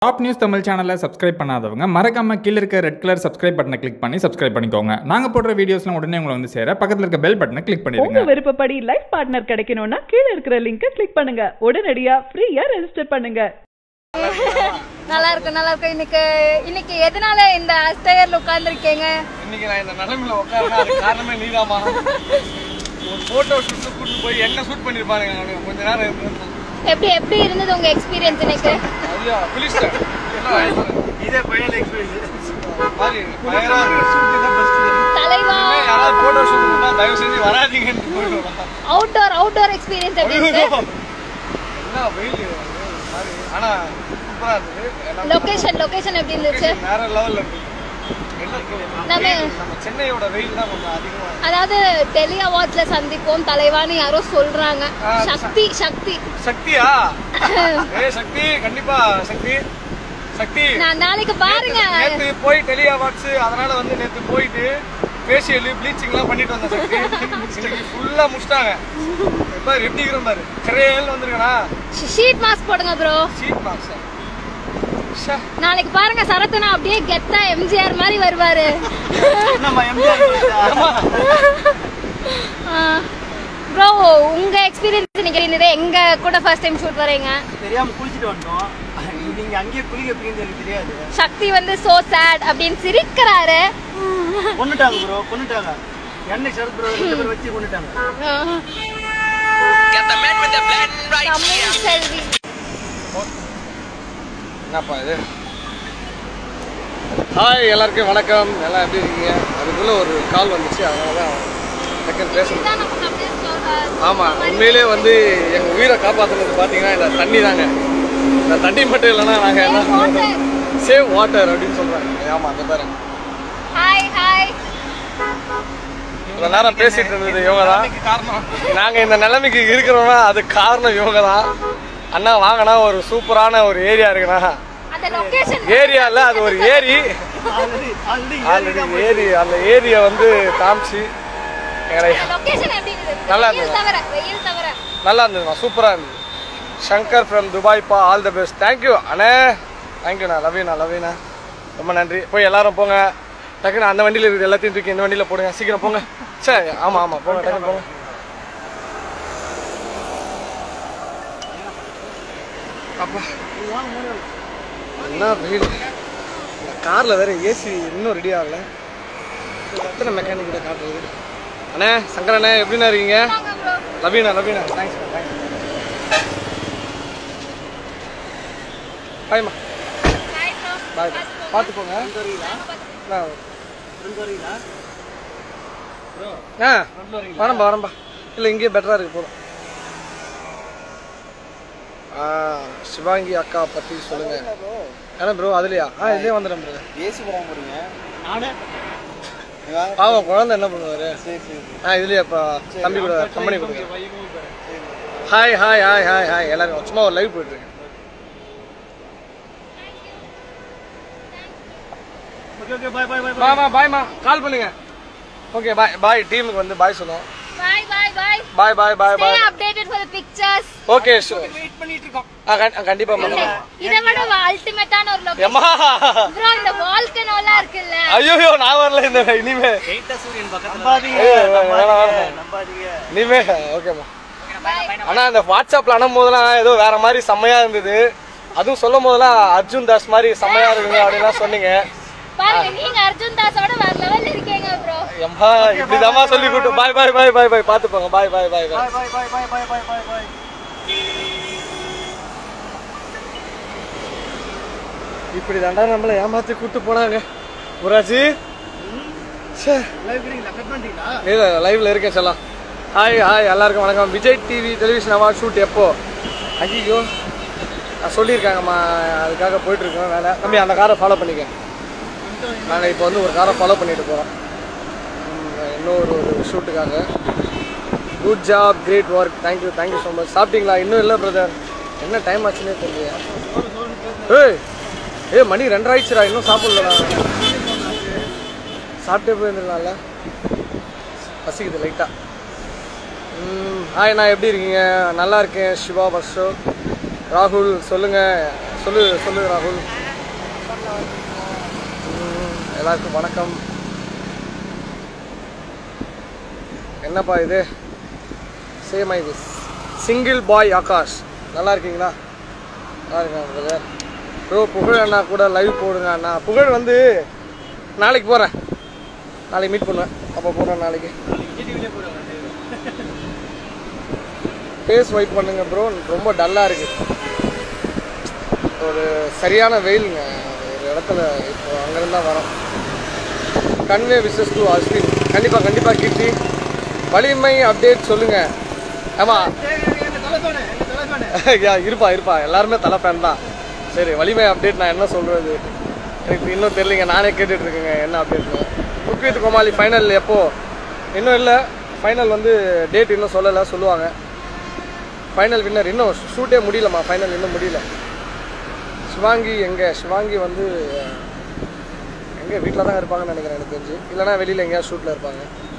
Top news Tamil சேனலை subscribe பண்ணாதவங்க மறக்காம கீழ இருக்க ரெட் கலர் சப்ஸ்கிரைப் பட்டனை கிளிக் பண்ணி சப்ஸ்கிரைப் பண்ணிக்கோங்க நாங்க போடுற வீடியோஸ்லாம் உடனே உங்களை வந்து சேர பக்கத்துல இருக்க பெல் பட்டனை கிளிக் உங்க பண்ணிடுங்க விருப்பப்படி லைஃப் பார்ட்னர் கிடைக்கணும்னா கீழ இருக்கிற லிங்கை கிளிக் பண்ணுங்க உடனடியா ஃப்ரீயா ரெஜிஸ்டர் பண்ணுங்க நல்லா இருக்கும் நல்லா இருக்கும் இன்னைக்கு இன்னைக்கு எதனால இந்த அஸ்டயர்ல உட்கார்ந்துருக்கீங்க இன்னைக்கு நான் இந்த நிலைமையில உட்காருனா அது காரணமே நீதாமா ஒரு போட்டோ ஷூட் கூட்டு போய் என்ன ஷூட் பண்ணிருப்பானுங்க அவனுங்க. கொஞ்ச நேரம் இருந்திருந்தா. எப்படி எப்படி இருந்தது உங்க எக்ஸ்பீரியன்ஸ் இன்னைக்கு ஐயா புலிஸ்டர் இதே பையன் எக்ஸ்பீரியன்ஸ் மாதிரி பயங்கரமா இருக்கு தலைவா இனிமே யாராவது போட்டோ ஷூட் பண்ணா தயவு செஞ்சு வராதீங்கன்னு போயிடுவாங்க அவுட்டோர் அவுட்டோர் எக்ஸ்பீரியன்ஸ் எப்படி இருக்கு என்ன வெயில் மாதிரி ஆனா சூப்பரா இருந்தது எல்லாம் லொகேஷன் லொகேஷன் எப்படி இருந்துச்சு வேற லெவல்ல இருக்கு என்ன இருக்கு? நம்ம- வெயில், நம்ம சென்னையோட வெயில் தான் கொஞ்சம் அதிகமா இருக்கு. அதாவது டெல்லி அவார்ட்ஸ்ல சந்திப்போம் தலைவான்னு யாரோ சொல்றாங்க ஆ, சக்தி சக்தி சக்தியா ஏ சக்தி கண்டிப்பா சக்தி சக்தி நான் நாளைக்கு பாருங்க நேத்து போய் டெலி அவார்ட்ஸ் அதனால வந்து நேத்து போயிட்டு ஃபேஷியல் ப்ளீச்சிங் எல்லாம் பண்ணிட்டு வந்தேன் சக்தி இன்னைக்கு ஃபுல்லா முடிச்சிட்டாங்க இப்ப எப்படி இருக்கிறோம் பாரு கரையல் வந்திருக்கனா ஷீட் மாஸ்க் போடுங்க ப்ரோ சீட் மார்க்ஸ் நாளைக்கு பாருங்க சரத்துனா அப்படியே கெத்தா எம்ஜிஆர் மாதிரி வருவாரு ப்ரோ உங்க எக்ஸ்பீரியன்ஸ் இன்னைக்கு இருந்தது எங்க கூட ஃபர்ஸ்ட் டைம் ஷூட் வரீங்க தெரியாம குளிச்சுட்டு வந்தோம் நீங்க அங்கேயே குளிக்க எப்படின்னு எனக்கு தெரியாது சக்தி வந்து சோ சேட் அப்படின்னு சிரிக்கிறாரு கொண்டுட்டாங்க ப்ரோ கொண்டுட்டாங்க எண்ணெய் சரத் ப்ரோ ரெண்டு பேர் வச்சு கொண்டுட்டாங்க தமிழ் செல்வி என்னப்பா இது ஹாய் எல்லாருக்கும் வணக்கம் எல்லாம் எப்படி இருக்கீங்க அதுக்குள்ள ஒரு கால் வந்துச்சு அதனால தான் டக்குன்னு பேச முடியல. இதான் நம்ம தமிழ் சொல்ற- ஆமா உண்மையிலே வந்து எங்க உயிரை காப்பாத்துனது பாத்தீங்கன்னா இந்த தண்ணி தாங்க இந்த தண்ணி மட்டும் இல்லைன்னா நாங்க என்ன Save water. சேவ் வாட்டர் அப்படின்னு சொல்றாங்க ஆமா அந்த பாரு ஹாய் ஹாய் இவ்வளவு நேரம் பேசிட்டு இருந்தது இவங்க தான் நாங்க இந்த நிலைமைக்கு இருக்கிறோம்னா அது காரணம் இவங்க தான் அண்ணா வாங்கினா ஒரு சூப்பரான ஒரு ஏரியா இருக்குண்ணா அந்த லொகேஷன் ஏரியா இல்ல அது ஒரு ஏரி ஆல்ரெடி ஆல்ரெடி ஆல்ரெடி ஏரி அந்த ஏரியை வந்து காமிச்சு எங்களை லொகேஷன் எப்படி இருந்தது நல்லா வெயில் இருந்தது. தவிர வெயில் தவிர நல்லா இருந்ததுண்ணா சூப்பராக இருந்தது ஷங்கர் ஃப்ரம் துபாய்ப்பா ஆல் த பெஸ்ட் தேங்க்யூ அண்ணே தேங்க்யூண்ணா லவ்யூண்ணா லவ்யூண்ணா ரொம்ப நன்றி போய் எல்லாரும் போங்க டக்குன்னு அந்த வண்டியில் இருக்குது எல்லாத்தையும் தூக்கி இந்த வண்டியில் போடுங்க சீக்கிரம் போங்க சரி ஆமாம் ஆமாம் போங்க டக்குன்னு போங்க அப்பா என்ன வெயில் இந்த காரில் வேற ஏசி இன்னும் ரெடி ஆகல எத்தனை மெக்கானிக் கிட்ட காட்டுறது அண்ணே சங்கர் அண்ணே எப்படிண்ணா இருக்கீங்க வாங்க bro Laveena Laveena thanks thanks பாய்மா ஹாய் ப்ரோ பாய் பார்த்துக்கோங்க நான் ஆ வரம்பா வரம்பா இல்லை இங்கேயே பெட்டராக இருக்கு போதும் ஆ சிவாங்கி அக்கா பற்றி சொல்லுங்க ஏன்னா ப்ரோ அதுலையா ஆ இதுலேயே வந்துடுறேன் ப்ரோ ஏசி போடாம போறீங்க நானே பாவம் குழந்தை என்ன பண்ணுவாரு ஆ இதுலயே இப்போ தம்பி கூட கம்பெனி கொடுங்க hi hi hi hi hi எல்லாரும் சும்மா ஒரு லைவ் போயிட்டு இருக்கு okay okay bye bye bye பாய்மா பாய்மா கால் பண்ணுங்க ஓகே பாய் பாய் டீமுக்கு வந்து பாய் சொல்லுவோம் bye bye bye bye bye bye stay bye updated for the pictures okay wait பண்ணிட்டு இருக்கோம் கண்டிப்பா மேடம் இதை விட அல்டிமேட்டான ஒரு லொகேஷன் எம்மா ப்ரோ இந்த வால்கனோலாம் இருக்குல்ல ஐயோ நான் வரல இந்த இனிமே எயிட்டா சூரியன் பக்கத்துல நம்பாதீங்க ஏய், வேணாம், வேணாம். நம்பாதீங்க இனிமே ஓகேம்மா ஆனா அந்த வாட்ஸ்அப்ல அனுப்பும் போதெல்லாம் ஏதோ வேற மாதிரி செம்மையா இருந்தது அதுவும் சொல்லும் போதெல்லாம் அர்ஜுன் தாஸ் மாதிரி செம்மையா இருக்குங்க அப்படின்லாம் சொன்னீங்க பாருங்க நீங்க அர்ஜுன் தாஸோட வேற லெவல்ல இருக்கீங்க ப்ரோ எம்மா இப்படிதாம்மா சொல்லி கூட்டு bye bye bye bye bye பாத்துப்போங்க bye bye bye bye bye bye bye bye bye bye bye இப்படி தாண்டா நம்மளை ஏமாத்தி கூட்டு போனாங்க முராஜி ச்சே லைவ் இருக்கீங்களா கட் பண்ணிட்டீங்களா இல்லை லைவ்ல இருக்கேன் சொல்லலாம் ஹாய் ஹாய் எல்லாருக்கும் வணக்கம் Vijay TV television award shoot எப்போ ஐயோ நான் சொல்லியிருக்காங்கம்மா அதுக்காக போயிட்டு இருக்கோம் வேலை தம்பி அந்த காரை ஃபாலோ பண்ணிக்க நாங்கள் இப்போ வந்து ஒரு காரை ஃபாலோ பண்ணிட்டு போகிறோம் இன்னொரு ஒரு ஷூட்டுக்காக good job great work thank you thank you so much சாப்பிட்டீங்களா இன்னும் இல்லை பிரதர் என்ன டைம் ஆச்சுன்னே தெரியல ஏய் ஏய் மணி ரெண்டராயிடுச்சுடா இன்னும் சாப்பிடலடா சாப்பிட்டே போயிருந்துடலாம்ல பசிக்குது லைட்டாக ஹாய் நான் எப்படி இருக்கீங்க நல்லா இருக்கேன் சிவா வர்ஷோ ராகுல் சொல்லுங்கள் சொல்லு சொல்லு ராகுல் ம், எல்லாருக்கும் வணக்கம் என்னப்பா இது same I this single boy Akash நல்லா இருக்கீங்களா நல்லா இருக்காங்க பிரதர் ப்ரோ புகழ் அண்ணா கூட லைவ் போடுங்க அண்ணா புகழ் வந்து நாளைக்கு போகிறேன் நாளைக்கு மீட் பண்ணுவேன் அப்போ போகிறேன் நாளைக்கு ஃபேஸ் ஒயிட் பண்ணுங்க ப்ரோ ரொம்ப டல்லாக இருக்குது ஒரு சரியான வெயிலுங்க ஒரு இடத்துல இப்போ அங்கேருந்து தான் வரோம் கன்வே விசஸ் டு அஸ்வின் கண்டிப்பாக கண்டிப்பாக கீர்த்தி வலிமை அப்டேட் சொல்லுங்கள் ஆமாம் யா இருப்பா இருப்பா எல்லாருமே தலை ஃபேன் தான் சரி வலிமை அப்டேட் நான் என்ன சொல்கிறது எனக்கு இன்னும் தெரியலைங்க நானே கேட்டுட்டு இருக்கேங்க என்ன அப்டேட்னு குக் வித் கோமாளி ஃபைனல் எப்போ இன்னும் இல்லை ஃபைனல் வந்து டேட் இன்னும் சொல்லலை சொல்லுவாங்க ஃபைனல் வின்னர் இன்னும் ஷூட்டே முடியலம்மா ஃபைனல் இன்னும் முடியல சிவாங்கி எங்கே சிவாங்கி வந்து எங்கே வீட்டில் தான் இருப்பாங்கன்னு நினைக்கிறேன் எனக்கு தெரிஞ்சு இல்லைனா வெளியில் எங்கேயாவது ஷூட்டில் இருப்பாங்க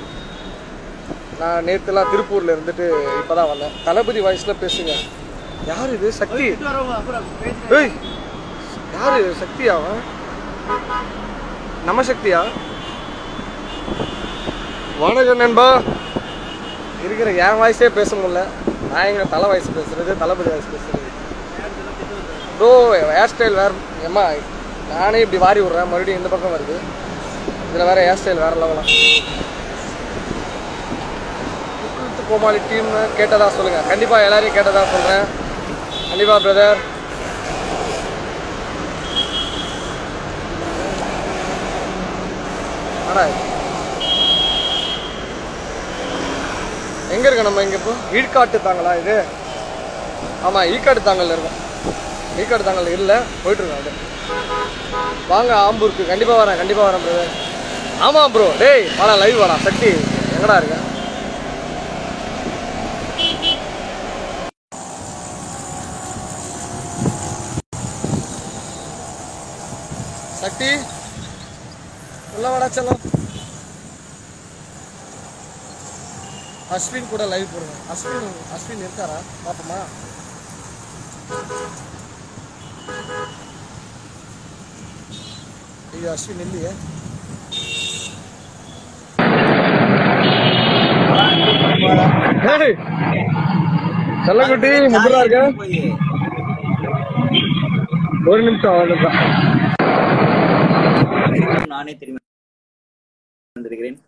நான் நேற்றுலாம் திருப்பூரில் இருந்துட்டு இப்போ தான் வந்தேன் தளபதி வாய்ஸில் பேசுங்க யார் இது சக்தி ஏய் யார் சக்தியா அவன் நம்ம சக்தியா வணக்கம் நண்பா இருக்கிற என் வாய்ஸே பேச முடியல நான் எங்க தலை வாய்ஸ் பேசுறது தளபதி வாய்ஸ் பேசுறது ப்ரோ ஹேர் ஸ்டைல் வேற ஏம்மா நானே இப்படி வாரி விட்றேன் மறுபடியும் இந்த பக்கம் வருது இதில் வேற ஹேர் ஸ்டைல் வேற லெவலாம் கோமாளி டீம் கேட்டதா சொல்லுங்க கண்டிப்பா எல்லாரையும் கேட்டதா சொல்றேன் கண்டிப்பா பிரதர் ஆனா எங்க இருக்க நம்ம இங்க இப்போ ஈழ்காட்டு தாங்களா இது ஆமா ஈக்காடு தாங்கல்ல இருக்கும் ஈக்காடு தாங்கல் இல்ல போயிட்டு இருக்கோம் அது வாங்க ஆம்பூருக்கு கண்டிப்பா வரேன் கண்டிப்பா வரேன் பிரதர் ஆமா ப்ரோ டேய் வாடா லைவ் வாடா சக்தி எங்கடா இருக்க சக்தி உள்ள வாடா செல்லம் அஸ்வின் கூட லைவ் போடுங்க அஸ்வின் அஸ்வின் இருக்காரா பாப்போமா ஐயோ அஸ்வின் இல்லையே ஏய், செல்லக்குட்டி முதுரா இருக்க ஒரு நிமிஷம் ஒரு நிமிஷம் நானே திரும்பி வந்திருக்கிறேன்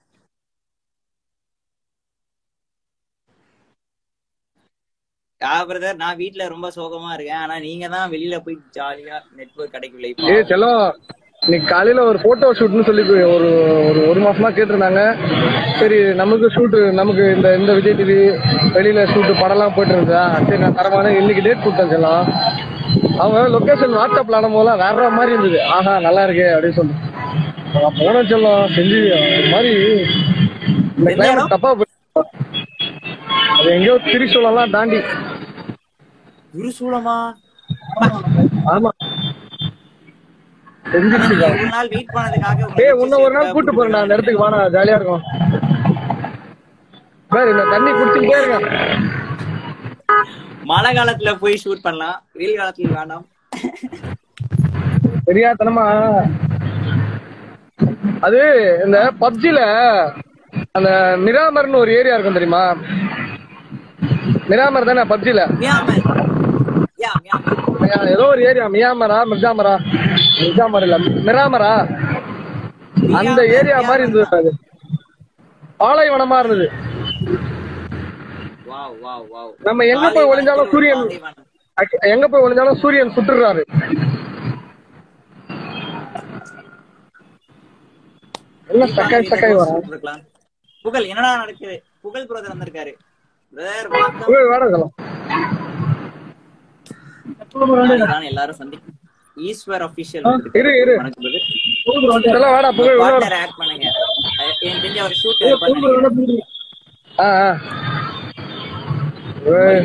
ஆ பிரதர் நான் வீட்ல ரொம்ப சோகமா இருக்கேன் ஆனா நீங்க தான் வெளியில போய் ஜாலியா நெட்வொர்க் கிடைக்கல இப்போ ஏய் செல்லம் இன்னைக்கு காலையில ஒரு போட்டோ ஷூட்னு சொல்லி ஒரு ஒரு ஒரு மாசமா கேட்டிருந்தாங்க சரி நமக்கு ஷூட்டு நமக்கு இந்த இந்த விஜய் டிவி வெளியில ஷூட்டு படம்லாம் போயிட்டு இருந்தா சரி நான் தரமான இன்னைக்கு டேட் கொடுத்தேன் செல்லம் அவங்க லொக்கேஷன் வாட்ஸ்அப்ல அனுப்பும்போது வேற மாதிரி இருந்தது ஆஹா நல்லா இருக்கே அப்படின்னு சொல்லி நான் போன செல்லம் செஞ்சு ஒரு மாதிரி இந்த எந்த climate இடம்? தப்பா போயிடுச்சு. அது எங்கேயோ திரிசூலம்லாம் தாண்டி திருசூலமா ஆமா செஞ்சிருச்சுக்கா ஒரு நாள் வெயிட் பண்ணதுக்காக உங்களை ஏய் வச்சு உன்ன ஒரு நாள் சேர்த்து கூட்டு போறேன்டா அந்த இடத்துக்கு வாடா ஜாலியா இருக்கும் பாரு இந்த தண்ணி குடிச்சுக்கிட்டே இருங்க மழை காலத்துல போய் ஷூட் பண்ணலாம் வெயில் காலத்துல வேண்டாம் தெரியாதனமா அது இந்த பப்ஜில அந்த மிராமர்னு ஒரு ஏரியா இருக்கும் தெரியுமா மிராமர் தானே பப்ஜில மியாமர் யா மியாமர் ஏதோ ஒரு ஏரியா மியாமரா மிர்ஜாமரா மிர்ஜாமர் இல்ல மிராமரா அந்த ஏரியா மாதிரி இருந்தது அது பாலைவனமா இருந்தது வாவ் வாவ் வாவ் நம்ம எங்க போய் ஒளிஞ்சாலும் சூரியன் அக்- எங்க போய் ஒளிஞ்சாலும் சூரியன் சுட்டுறாரு என்ன சக்காய் சக்காய் வரும் இருக்கலாம் புகழ் என்னடா நடக்குது புகழ் பிரதர் வந்திருக்காரு பிரதர் போய் வேட இதெல்லாம். வணக்கம் எல்லாரும் சந்திக்கும் ஈஸ்வர் அபிஷியல் இரு, இரு. வணக்கம் brother. இதெல்லாம் வேடா புகழ் உள்ள வா. பார்ட்னர் ஆட் பண்ணுங்க அஹ் எனக்கு தெரிஞ்ச ஒரு ஷூட் நினைக்கிறேன் ஆ ஆ. ஏய்.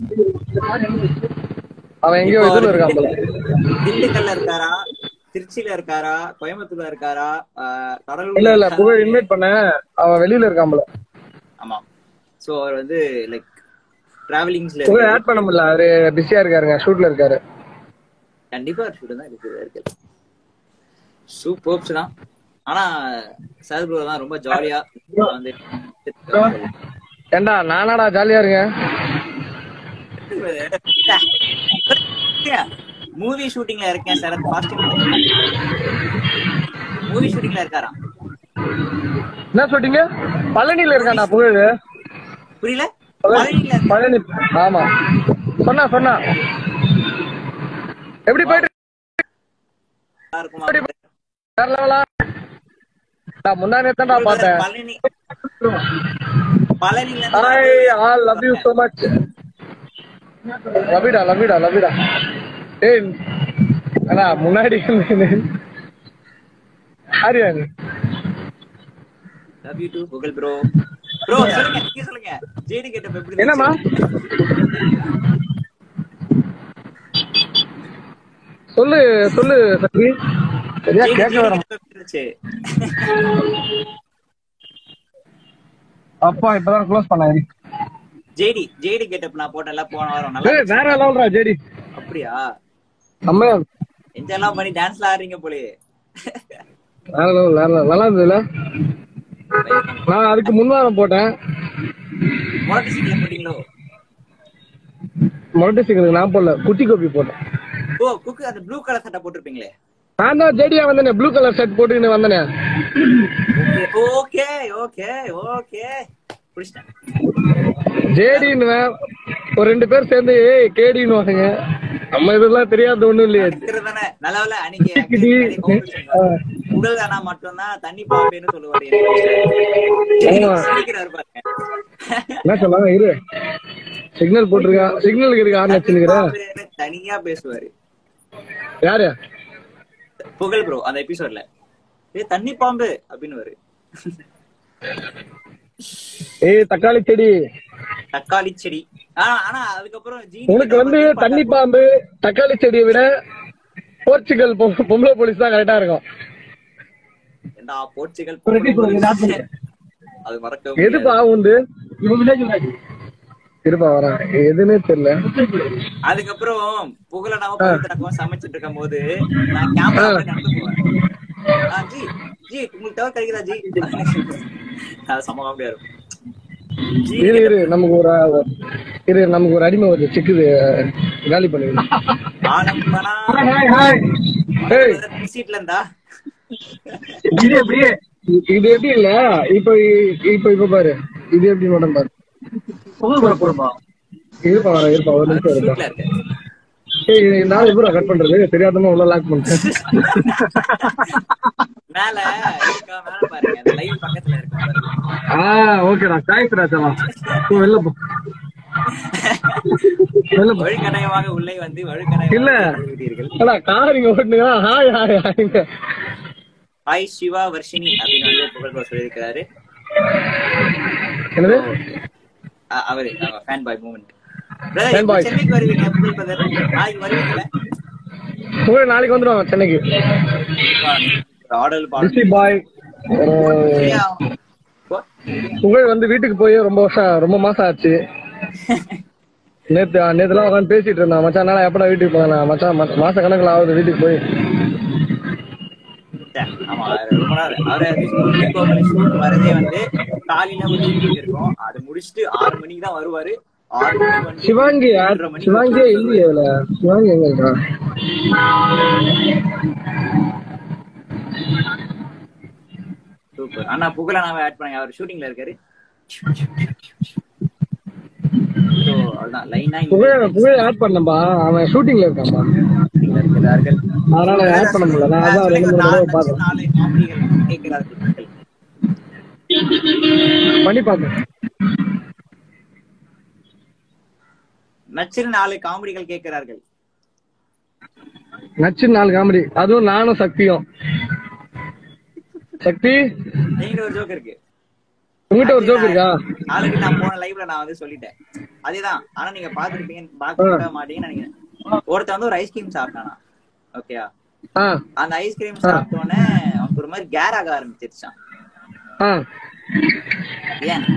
அவன் எங்கேயோ இப்போ இதுல அவரு இருக்கான் போல திண்டுக்கல்ல இருக்காரா திருச்சியில இருக்காரா கோயம்புத்தூர்ல இருக்காரா ஆஹ் கடலூர்ல இல்ல இல்ல இருக்காரா? புகழ் இன்வைட் பண்ண அவன் வெளியில இருக்கான் போல ஆமா சோ அவர் வந்து லைக் டிராவலிங்ஸ்ல புகழ் ஆட் பண்ண முடியல அவரு பிஸியா இருக்காருங்க ஷூட்ல இருக்காரு கண்டிப்பா ஒரு ஷூட் தான் இருக்குது இருக்கு சூப்பர்ஸ் தான் ஆனா சார் ப்ரோ தான் ரொம்ப ஜாலியா வந்து ஏண்டா நானாடா ஜாலியா இருக்கேன் மூவி ஷூட்டிங்ல இருக்கேன் சார் காஸ்டியூம் மூவி ஷூட்டிங்ல இருக்காராம் என்ன சொல்றீங்க பழனியில இருக்காண்டா புகழ் புரியல பழனியில பழனி ஆமா சொன்னா சொன்னா எப்படி போயிட்டு இருக்குமா வேற லெவலா நான் முன்னாடி தான்டா பார்த்தேன் பழனி பழனில hi all love you so much லவ்விடா லவ்விடா லவ்விடா ஏய் அண்ணா முன்னாடி யாரியா நீ love you to Pugazh bro bro சொல்லுங்க நீங்க சொல்லுங்க ஜேடி கேட்ட எப்படி என்னம்மா சொல்லு சொல்லு சக்தி சரியா கேட்க வர இருந்துச்சு அப்பா இப்பதான் க்ளோஸ் பண்ணாரு ஜேடி ஜேடி கெட்டப் நான் போட்டேன்ல போன வாரம் நல்லா ஏய் வேற லெவல்ரா ஜேடி அப்படியா நம்ம என்ஜாய் எல்லாம் பண்ணி டான்ஸ்ல ஆடுறீங்க போலயே வேற லெவல் வேற level. நல்லா இருந்ததுல நான் அதுக்கு முன்வாரம் போட்டேன் முரட்டு சீட்ல போட்டீங்களோ மொரட்டு சிக்கிறதுக்கு நான் போடல குட்டி கோபி போட்டேன் ஓ குக்கு அந்த ப்ளூ கலர் சட்டை போட்டிருப்பீங்களே நான் தான் ஜேடியா வந்தேனே ப்ளூ கலர் ஷர்ட் போட்டுக்கின்னு வந்தனே ஓகே ஓகே ஓகே புடிச்சிட்டேன் ஜேடின்னு ஒரு ரெண்டு பேர் சேர்ந்து ஏய் கேடின்னு வாங்க நம்ம இதெல்லாம் தெரியாத ஒண்ணும் இல்லையே தானே நல்ல வேலை அன்னைக்கு டி. ஆ. உடல் தானா மட்டும்தான் தண்ணி பாம்பேன்னு சொல்லுவாரு ஆமா. சிரிக்கிறாரு பாருங்க என்ன சொல்லாங்க இரு சிக்னல் போட்டிருக்கா சிக்னலுக்கு இருக்கு ஆன் வச்சுருக்கிற பாம்பேன்னு தனியா பேசுவாரு யாரு புகழ் ப்ரோ அந்த எபிசோட்ல ஏ தண்ணி பாம்பு அப்படின்னு வரு ஏய் தக்காளி செடி தக்காளி செடி ஆனா ஆனா அதுக்கப்புறம் ஜீனி உனக்கு வந்து தண்ணி பாம்பு தக்காளி செடியை விட போர்ச்சுகல் பொ- பொம்பளை போலீஸ் தான் கரெக்டா இருக்கும் ஏண்டா போர்ச்சுகல் ஒரு repeat கொடுங்க, start பண்ணுங்க. அது மறக்க எதுப்பா முடியாது. உண்டு இவன் வில்லேஜ் வில்லேஜ் இருப்பா வரேன் எதுன்னே தெரியல அதுக்கப்புறம் புகழனாவும் பவித்ராக்கும் சமைச்சிட்டு இருக்கும் போது நான் கேமரா நடந்து போவேன் ஆ, ஜி ஜி உங்களுக்கு தவிர கிடைக்குதா ஜி அது சம காமெடியா இருக்கும் ஜி இரு இரு நமக்கு ஒரு இரு நமக்கு ஒரு அடிமை வருது சிக்குது காலி பண்ணுங்க ஆலம்பனா ஹாய் ஹாய் ஏய் சீட்ல இருந்தா இது எப்படியே இது எப்படி இல்ல இப்ப இப்ப இப்ப பாரு இது எப்படி மேடம் பாரு புகழ் கூட போடுமா இருப்பா வர இருப்பா ஒரு நிமிஷம் இருப்பா சீட்ல இருக்கு ஏய் நான் எப்படி கட் பண்றது தெரியாதமா உள்ள லாக் பண்ணிட்டேன் மேல இருக்கா மேல பாருங்க அந்த லைவ் பக்கத்துல இருக்கு பாருங்க. ஆ ஓகேடா தேங்க்ஸ் ராஜா போ வெளில போ வெளில போ வழுக்கடையமாக உள்ளே வந்து வழுக்கடையமாக இல்ல. விடுவீர்கள் அடா கார் இங்க ஓட்டுங்க ஹாய் ஹாய் ஹாய்ங்க ஹாய் சிவா வர்ஷினி அப்படின்னு வந்து புகழ் ப்ரோ சொல்லியிருக்கிறாரு என்னது அ- அவரு fan boy moment Fan boy. சென்னைக்கு வருவீங்க புகழ் பிரதர் நாளைக்கு வருவீங்கல்ல புகழ் நாளைக்கு வந்துருவாங்க சென்னைக்கு ஆடல் பிஸி பாடல் பாய் புகழ் வந்து வீட்டுக்கு போய் ரொம்ப வருஷம் ரொம்ப மாசம் ஆச்சு நேத்து நேத்துலாம் உட்காந்து பேசிட்டு இருந்தான் மச்சான் என்னால எப்படா வீட்டுக்கு போகலாம் மச்சான் மா- மாச கணக்குல ஆகுது வீட்டுக்கு போய் ஆமா அவரு ரொம்ப நாள் அவரு தீபாவளி ஷூட் வரதே வந்து காலையில ஒரு ஷூட்டிங் இருக்கும் அது முடிச்சுட்டு ஆறு மணிக்கு தான் வருவாரு ஆறு மணிக்கு வந்து சிவாங்கி யார் ஏழரை மணிக்கு சிவாங்கியே வருவாரு. இல்லையே இதுல சிவாங்கி எங்க இருக்கா சூப்பர் அண்ணா புகழ நான் ஆட் பண்ணேன் அவர் ஷூட்டிங்ல இருக்காரு So, அவ்வளவுதான் லைனா புகழ் புகழ் ஆட் பண்ணப்பா அவன் ஷூட்டிங்ல இருக்கான்பா இருக்கிறார்கள் அதனால ஆட் பண்ண முடியல நான் அதான் ரெண்டு மூணு தடவை பார்த்தேன் நாலு காமெடிகள் கேட்கிறார்கள் பண்ணி பார்த்தேன் நச்சிரு நாலு காமெடிகள் கேட்கிறார்கள் நச்சு நாலு காமெடி அதுவும் நானும் சக்தியும் சக்தி நீங்க ஒரு ஜோக் இருக்கு உங்ககிட்ட ஒரு ஜோக் இருக்கா ஆல்ரெடி நான் போன லைவ்ல நான் வந்து சொல்லிட்டேன் அதேதான் ஆனா நீங்க பாத்துருப்பீங்க பாக்க மாட்டீங்கன்னு நினைக்கிறேன் ஒருத்தன் வந்து ஒரு ஐஸ்கிரீம் சாப்பிட்டானா ஓகேயா ஆ அந்த ஐஸ்கிரீம் சாப்பிட்ட உடனே அவனுக்கு ஒரு மாதிரி கேர் ஆக ஆரம்பிச்சிருச்சான் ஆ ஏன்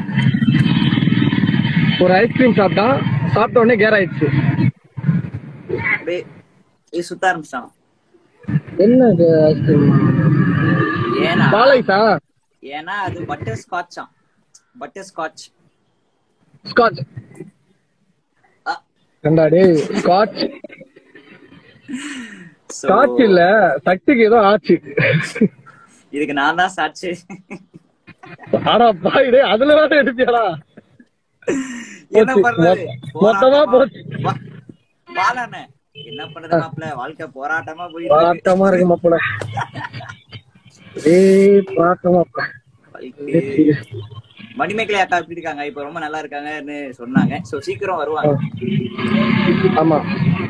ஒரு ஐஸ்கிரீம் சாப்பிட்டான் சாப்பிட்ட உடனே கேர் ஆயிடுச்சு அப்படியே இது சுத்த ஆரம்பிச்சிட்டான் என்ன இது ஐஸ்கிரீம் ஏன்னா பாலைஸா ஏன்னா அது பட்டர் ஸ்காட்சாம் பட்டர் ஸ்காட்ச் ஸ்காட்ச் ஏண்டா டேய் ஸ்காட்ச் ஸ்காட்ச் இல்ல சக்திக்கு ஏதோ ஆச்சு இதுக்கு நான் தான் சாட்சி ஆடா பாய் டேய் அதுல வேற எடுப்பியாடா என்ன போச்சு. பண்றது மொ- மொத்தமா போச்சு. வா- பாலாண்ணே என்ன பண்றது மாப்ள வாழ்க்கை போராட்டமா போயிட்டு இருக்கு. போராட்டமா இருக்கு மாப்பிள ஏய் போராட்டமா வாழ்க்கை. மணிமேகலை அக்கா எப்படி இருக்காங்க இப்ப ரொம்ப நல்லா இருக்காங்கன்னு சொன்னாங்க சோ சீக்கிரம் வருவாங்க ஆமா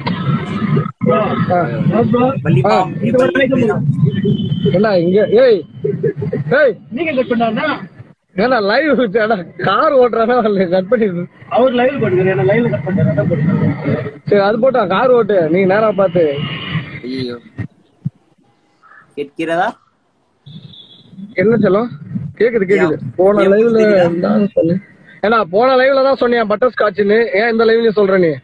ஆ. வள்ளிப்பாம் ஆ. எப்படி- என்ன இங்க ஏய் ஏய் நீங்க கட் பண்ணா ஏன்னா லைவ் கார் ஓட்டுறானா கட் பண்ணிடு அவர் லைவ் பண்ணுங்க என்ன லைவ்ல கட் பண்றேன் சரி அது போட்டான் கார் ஓட்டு நீ நேரா பார்த்து ஐயோ கேட்கிறதா என்ன சொல்லும் கேக்குது கேக்குது ஏன்? போன ஏன் லைவ்ல புரியுதா? தான் சொன்னேன் ஏன்னா போன லைவ்ல தான் சொன்னியா பட்டர் ஸ்காட்ச்னு ஏன் இந்த லைவ்ல சொல்ற நீ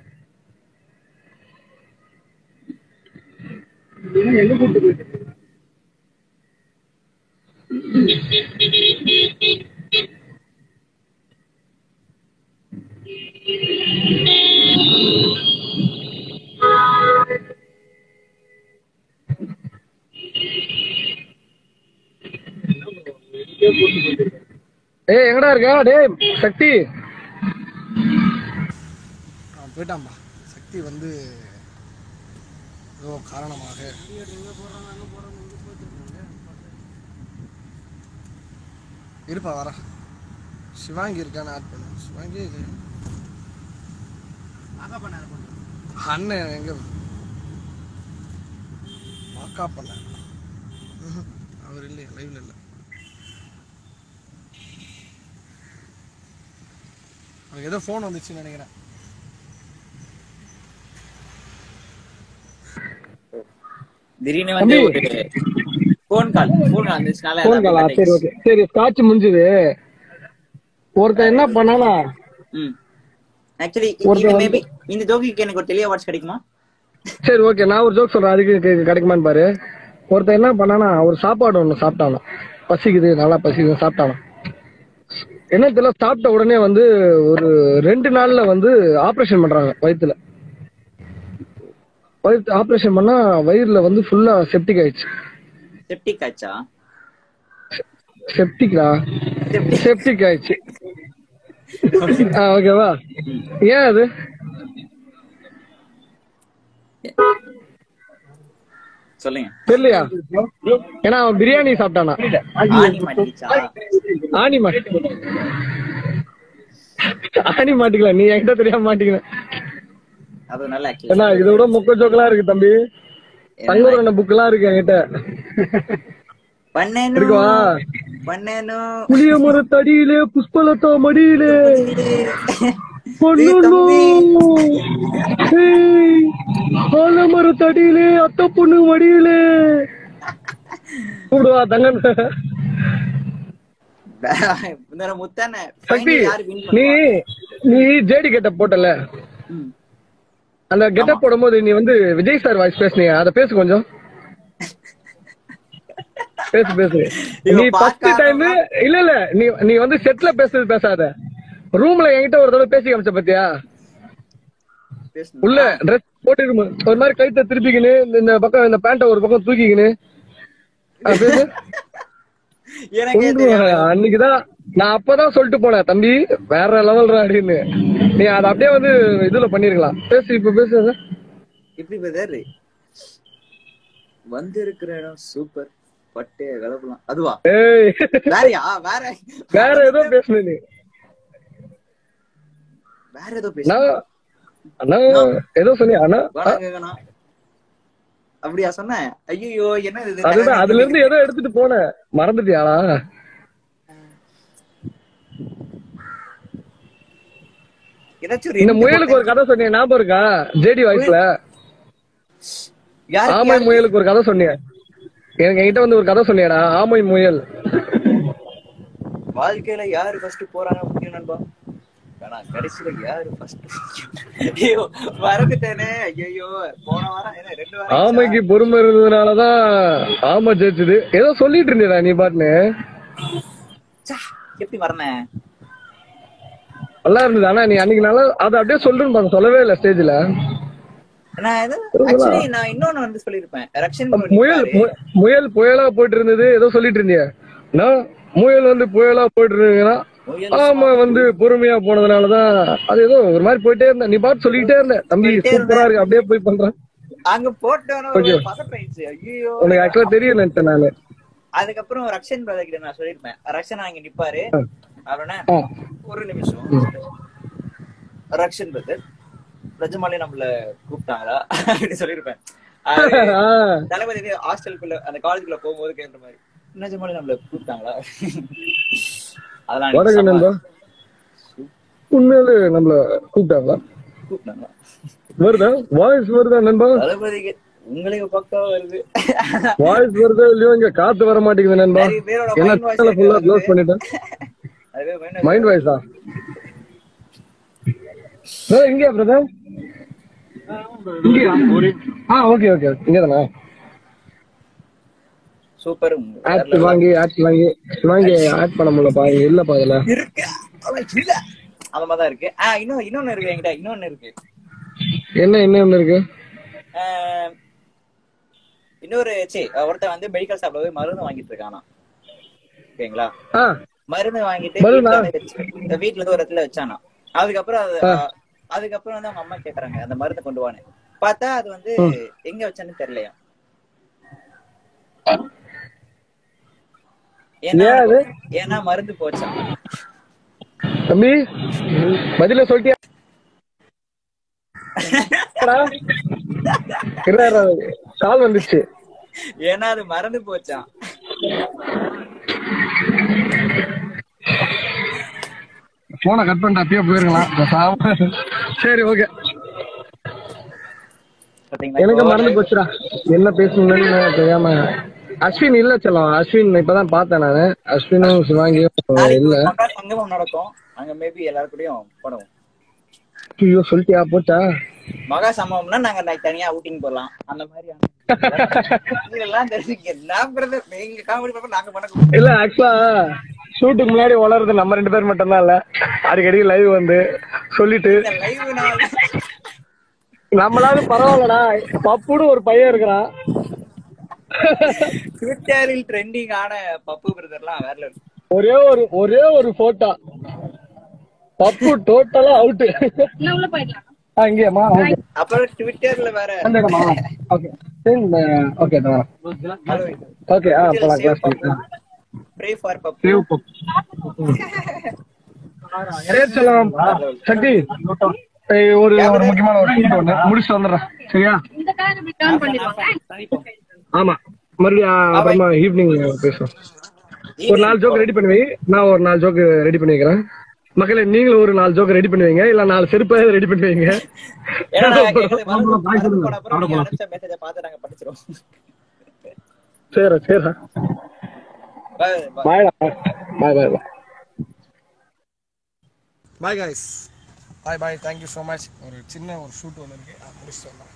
எங்க கூட்டு போயிட்டு ஏய் எங்கடா இருக்க டேய் சக்தி அவன் போயிட்டான்பா சக்தி வந்து ஏதோ காரணமாக இருப்பா வர சிவாங்கி இருக்கான்னு ஆட் பண்ணு சிவாங்கி இது அண்ணன் எங்க வாக்கா பண்ண ம்ஹும். அவர் இல்லையா லைவ்ல இல்லை அவனுக்கு ஏதோ ஃபோன் வந்துச்சுன்னு நினைக்கிறேன் திடீர்னு வந்து ஒரு போன் கால் போன் கால் வந்துச்சுனால போன் காலா சரி ஓகே சரி ஸ்காட்ச் முடிஞ்சது ஒருத்தன் என்ன பண்ணானா ம் ஆக்சுவலி ஒருத்தன் வந்து- மேபி இந்த ஜோக்கிக்கு எனக்கு ஒரு டெலியா வாட்ச் கிடைக்குமா சரி ஓகே நான் ஒரு ஜோக் சொல்றேன் அதுக்கு கே- கிடைக்குமான்னு பாரு ஒருத்தன் என்ன பண்ணானா ஒரு சாப்பாடு ஒண்ணு சாப்பிட்டானோ பசிக்குது நல்லா பசிக்குது சாப்பிட்டானோ என்ன தெரியல சாப்பிட்ட உடனே வந்து ஒரு ரெண்டு நாள்ல வந்து ஆபரேஷன் பண்றாங்க வயித்துல வயிற்று ஆபரேஷன் பண்ணா வயிறுல வந்து ஃபுல்லா செப்டிக் ஆயிடுச்சு செப்டிக் ஆச்சா செப்டிக்டா செப்டிக் ஆயிடுச்சு ஆ ஓகேவா ஏன் அது சொல்லுங்க தெரியலையா ஏன்னா அவன் பிரியாணி சாப்பிட்டானா ஆணி மாட்டிக்கிச்சா ஆணி மாட்டு ஆணி மாட்டிக்கல நீ என்கிட்ட தெரியாம மாட்டிக்கல அது நல்ல ஏன்னா இதை விட மொக்க ஜோக்கெல்லாம் இருக்கு தம்பி தங்கூரன புக் எல்லாம் இருக்கு என்கிட்ட பண்ணேனு இருக்குவா பண்ணேனு புளிய மரத்தடியிலே புஷ்பலதா மடியிலே பொண்ணுண்ணு. ஏய், ஆலமரத்தடியிலே அத்தை பொண்ணு மடியிலே கூப்பிடுவா தங்கன் இந்த முத்தான சக்தி final யாரு win நீ பண்ணுவா? நீ ஜேடி கெட்டப் போட்டல ம். அந்த கெட்டப் போடும்போது நீ வந்து விஜய் சார் வாய்ஸ் பேசுனீங்க அத பேசு கொஞ்சம் பேசு பேசு இவன் நீ ஃபர்ஸ்ட் பார்க்காம- டைம் இல்ல இல்ல நீ நீ வந்து செட்ல பேசுறது பேசாத ரூம்ல என்கிட்ட ஒரு தடவை பேசி காமிச்ச பாத்தியா பேசணும். உள்ள ட்ரெஸ் போட்டு ஒரு மாதிரி கழுத்தை திருப்பிக்கின்னு இந்த- இந்த பக்கம் இந்த பேண்ட ஒரு பக்கம் தூக்கிக்கின்னு ஆ, பேசு எனக்கே கொண்டு தெரியாம வா. அன்னைக்குதான் நான் அப்பதான் சொல்லிட்டு போனேன் தம்பி வேற லெவல்ரா அப்படின்னு நீ அதை அப்படியே வந்து இதுல பண்ணிருக்கலாம் பேசு இப்ப பேசு எப்படி பிரதர் வந்து இருக்கிற இடம் சூப்பர் பட்டு கலப்பலாம் அதுவா ஏய் வேறயா வேற வேற ஏதோ பேசுன நீ வேற ஏதோ அண்ணா பேச அண்ணா ஏதோ சொன்னியா அண்ணா வணக்கங்கண்ணா அப்படியா சொன்ன ஐயோ என்ன இது அதுதான் அதுல இருந்து ஏதோ எடுத்துட்டு போனேன் மறந்துட்டியாடா ஏதாச்சும் ஒரு இந்த hint முயலுக்கு ஒரு போட்டேன். கதை சொன்னியா ஞாபகம் இருக்கா ஜேடி வாய்ஸ்ல யாருக்கு ஆமை யாருக்கு? முயலுக்கு ஒரு கதை சொன்னிய எனக்கு என்கிட்ட வந்து ஒரு கதை சொன்னியாடா ஆமை முயல் வாழ்க்கையில யாரு ஃபர்ஸ்ட் போறாங்க முக்கியம் நண்பா ஆனா கடைசியில யாரு ஃபர்ஸ்ட் ஐயோ மறந்துட்டேனே ஐயோ போன வாரம் என்ன ரெண்டு வாரம் ஆமைக்கு பொறுமை இருந்ததுனாலதான் ஆமை ஜெயிச்சது ஏதோ சொல்லிட்டு இருந்தேடா நீ பாட்டுன்னு ச்சே, எப்படி மறந்தேன் நல்லா இருந்தது ஆனா நீ அன்னைக்கு நல்லா அதை அப்படியே சொல்லுன்னு பாக்க சொல்லவே இல்ல ஸ்டேஜ்ல நான் இது ஆக்சுவலி நான் இன்னொன்னு வந்து சொல்லியிருப்பேன் ரக்ஷன் bro முயல் நிப்பாரு. மு- முயல் புயலா போயிட்டு இருந்தது ஏதோ சொல்லிட்டு இருந்திய நான் முயல் வந்து புயலா போயிட்டு இருந்தீங்கன்னா முயல் ஆமா வந்து பொறுமையா போனதுனாலதான் அது ஏதோ ஒரு மாதிரி போயிட்டே இருந்தேன் நீ பாட்டு சொல்லிட்டே இருந்த தம்பி சொல்லிட்டே சூப்பரா இருக்கு அப்படியே போய் பண்றேன் அங்க போட்டோன்னு Okay. ஒரு பதப்பாயிடுச்சு ஐயோ உனக்கு ஆக்சுவலா தெரியல நானு அதுக்கப்புறம் ரக்ஷன் பிரதர் கிட்ட நான் சொல்லிருப்பேன் ரக்ஷன் அங்க நிப்பாரு அவன ஆ. ஒரு நிமிஷம் ரக்ஷன் பிரதர் ரஜமாலி நம்மள கூப்பிட்டாங்களா அப்படின்னு சொல்லிருப்பேன் அது ஆ, தளபதி ஹாஸ்டலுக்குள்ள அந்த காலேஜுக்குள்ள போகும்போது கேட்ட மாதிரி நிஜமாலி நம்மள கூப்பிட்டாங்களா அதெல்லாம் வணக்கம் எனக்கு நண்பா செம்ம உண்மையிலே நம்மள கூப்பிட்டாங்களா கூப்பிட்டாங்களா வருதா வாய்ஸ் வருதா நண்பா தளபதிக்கு உங்களுக்கு பக்கம் வருது வாய்ஸ் வருதா இல்லையோ இங்க காத்து வர மாட்டேங்குது நண்பா நிறைய பேரோட என்ன mind voice சேனல் ஃபுல்லா வருது. க்ளோஸ் பண்ணிட்டேன் அதுவே mind மைண்ட் வாய்ஸா இங்கயா பிரதர் இங்கயா ஆ ஓகே ஓகே இங்க தானே சூப்பர் ஆட் வாங்கி ஆட் வாங்கி வாங்கி ஆட் பண்ண முடியலப்பா இங்க இல்லப்பா இதுல இருக்கு ஆனா இல்ல அந்த மாதிரி தான் இருக்கு ஆ இன்னும் இன்னொன்னு இருக்கு என்கிட்ட இன்னொன்னு இருக்கு என்ன என்ன ஒண்ணு இருக்கு ஆஹ், இன்னொரு சே ஒருத்தன் வந்து மெடிக்கல் ஷாப்ல போய் மருந்து வாங்கிட்டு இருக்கானா ஓகேங்களா ஆ மருந்து வாங்கிட்டு மருந்தா? வீட்ல வந்து வச்சு- இந்த வீட்ல இருந்து ஒரு இடத்துல வச்சானா அதுக்கப்புறம் அது அதுக்கப்புறம் வந்து அவங்க அம்மா கேக்குறாங்க அந்த மருந்து கொண்டு வான்னு பார்த்தா அது வந்து எங்க வச்சான்னு தெரியலையா ஏன்னா ஏன் அது? ஏன்னா மருந்து போச்சான் தம்பி பதில சொல்லிட்டியா கால் வந்துச்சு ஏன்னா அது மறந்து போச்சான் போனை கட் பண்ணிட்டு அப்பயே போயிருக்கலாம் பேசாம. சரி ஓகே பாத்தீங்களா எனக்கு இப்போ மறந்து போச்சுடா என்ன பேசணும்னு தெரியாம அஸ்வின் இல்ல செல்லம் அஸ்வின் இப்பதான் பார்த்தேன் நானு அஸ்வினும் சிவாங்கியும் நாளைக்கு இல்ல ஒரு மகா சங்கமம் நடக்கும் அங்க மேபி எல்லாரு கூடயும் போடுவோம் ஐயோ சொல்லிட்டியா போச்சா மகா சம்பவம்னா நாங்க like தனியா அவுட்டிங் போலாம் அந்த மாதிரி இதெல்லாம் தெரிஞ்சுக்க நான் brother, நீங்க காமெடி பண்ண நாங்க பண்ண இல்ல ஆக்சுவலா ஷூட்டுக்கு முன்னாடி வளருது நம்ம ரெண்டு பேர் மட்டும் தான் இல்ல அடிக்கடி லைவ் வந்து சொல்லிட்டு லைவ் நான் நம்மளாவது பரவாயில்லடா பப்புன்னு ஒரு பையன் இருக்கிறான் ட்விட்டரில் ட்ரெண்டிங் ஆன பப்பு பிரதர்லாம் வேற level. ஒரே ஒரு ஒரே ஒரு போட்டோ பப்பு டோட்டலா அவுட் உள்ள போயிடலாம் அங்கேயம்மா ஓகே அப்புறம் ட்விட்டர்ல வேற அந்த இடமா ஓகே ஓகே ஓகே ஆ போலாம் class pray for Pappu save பப் சரி செல்லம் சக்தி ஏய், ஒரு ஒரு முக்கியமான ஒரு விஷயம் ஒண்ணு முடிச்சுட்டு வந்துடுறேன் சரியா இந்த கார் இப்படி டர்ன் பண்ணிடுவாங்க ஆமா மறுபடியும் அப்புறமா ஈவினிங் பேசுவோம் ஒரு நாலு ஜோக் ரெடி பண்ணி வை நான் ஒரு நாலு ஜோக் ரெடி பண்ணி வைக்கிறேன் மக்களே நீங்களும் ஒரு நாலு ஜோக் ரெடி பண்ணி வைங்க இல்ல நாலு செருப்பாவது ரெடி பண்ணி வைங்க ஏன்னா நான் எங்களுக்கு மறந்து- மறந்து போன அப்புறம் நீங்க அனுப்பிச்ச message அ பார்த்து நாங்க படிச்சிருவோம் சரி சரி Bye, bye. பாய்டா bye bye bye bye guys bye bye thank you so much ஒரு சின்ன ஒரு ஷூட் ஒன்று இருக்கு நான் முடிச்சுட்டு வரலாம்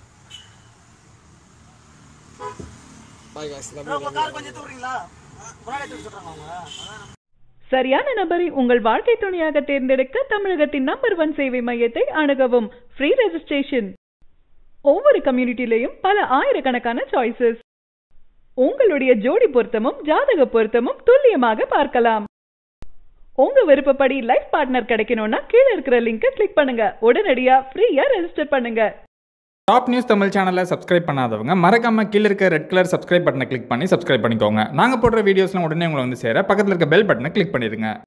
பாய் காய்ஸ் கொஞ்சம் தூக்குறீங்களா முன்னாடி எடுத்து சொல்றாங்க அவங்க சரியான நபரை உங்கள் வாழ்க்கை துணையாக தேர்ந்தெடுக்க தமிழகத்தின் நம்பர் ஒன் சேவை மையத்தை அணுகவும் ஃப்ரீ ரெஜிஸ்ட்ரேஷன் ஒவ்வொரு கம்யூனிட்டிலையும் பல ஆயிரக்கணக்கான சாய்ஸஸ் உங்களுடைய ஜோடி பொருத்தமும் ஜாதக பொருத்தமும் துல்லியமாக பார்க்கலாம் உங்க விருப்பப்படி லைஃப் பார்ட்னர் கிடைக்கணும்னா கீழே இருக்கிற லிங்கை கிளிக் பண்ணுங்க உடனடியா ஃப்ரீயா ரெஜிஸ்டர் பண்ணுங்க டாப் நியூஸ் தமிழ் சேனலை சப்ஸ்கிரைப் பண்ணாதவங்க மறக்காம கீழே இருக்க ரெட் கலர் சப்ஸ்கிரைப் பட்டனை கிளிக் பண்ணி சப்ஸ்கிரைப் பண்ணிக்கோங்க நாங்கள் போடுற வீடியோஸ்லாம் உடனே உங்களை வந்து சேர பக்கத்தில் இருக்க பெல் பட்டனை கிளிக் பண்ணிடுங்க